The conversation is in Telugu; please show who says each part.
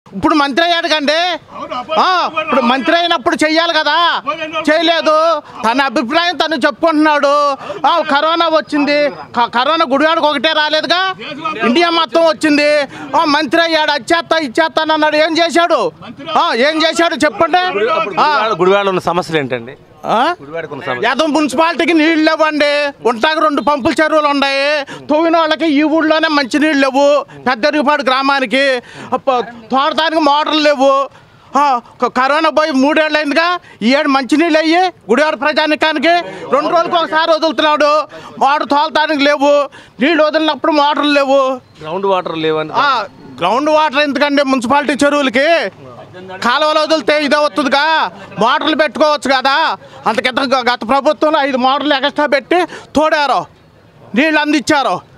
Speaker 1: ఇప్పుడు మంత్రి అయ్యాడు కండి ఆ, ఇప్పుడు మంత్రి అయినప్పుడు చెయ్యాలి కదా చేయలేదు తన అభిప్రాయం తను చెప్పుకుంటున్నాడు ఆ, కరోనా వచ్చింది క- కరోనా గుడివాడికి ఒకటే రాలేదుగా ఇండియా మొత్తం వచ్చింది ఆ, మంత్రి అయ్యాడు అచ్చేత్తా ఇచ్చేస్తాను అన్నాడు ఏం చేశాడు ఆ, ఏం చేశాడు చెప్పండి ఆ,
Speaker 2: గుడివాడ ఉన్న సమస్యలు ఏంటండి
Speaker 1: ఆ?
Speaker 2: గుడివాడకు ఉన్న సమస్య
Speaker 1: యాదవ్ మున్సిపాలిటీకి నీళ్ళు లేవండి ఉంటాక రెండు పంపుల చెరువులు ఉన్నాయి తవ్విన వాళ్ళకి ఈ ఊళ్ళోనే మంచి నీళ్ళు లేవు పెద్దరిపాడు గ్రామానికి అప్ప- తోడటానికి మోటార్లు లేవు ఆ, క- కరోనా పోయి మూడేళ్ళు అయిందిగా ఈ ఏడు మంచినీళ్ళు అయ్యి గుడివాడ ప్రజానికానికి రెండు రోజులకు ఒకసారి వదులుతున్నాడు మోటార్ తోలటానికి లేవు నీళ్ళు వదిలినప్పుడు మోటార్లు లేవు
Speaker 2: గ్రౌండ్ వాటర్ లేవని
Speaker 1: ఆ, గ్రౌండ్ వాటర్ ఎందుకండి మున్సిపాలిటీ చెరువులకి కాలువలు వదిలితే ఇదే వస్తుందిగా మోటార్లు పెట్టుకోవచ్చు కదా అంతకింత గత ప్రభుత్వంలో ఐదు మోటార్లు ఎక్స్ట్రా పెట్టి తోడారు నీళ్ళు అందించారు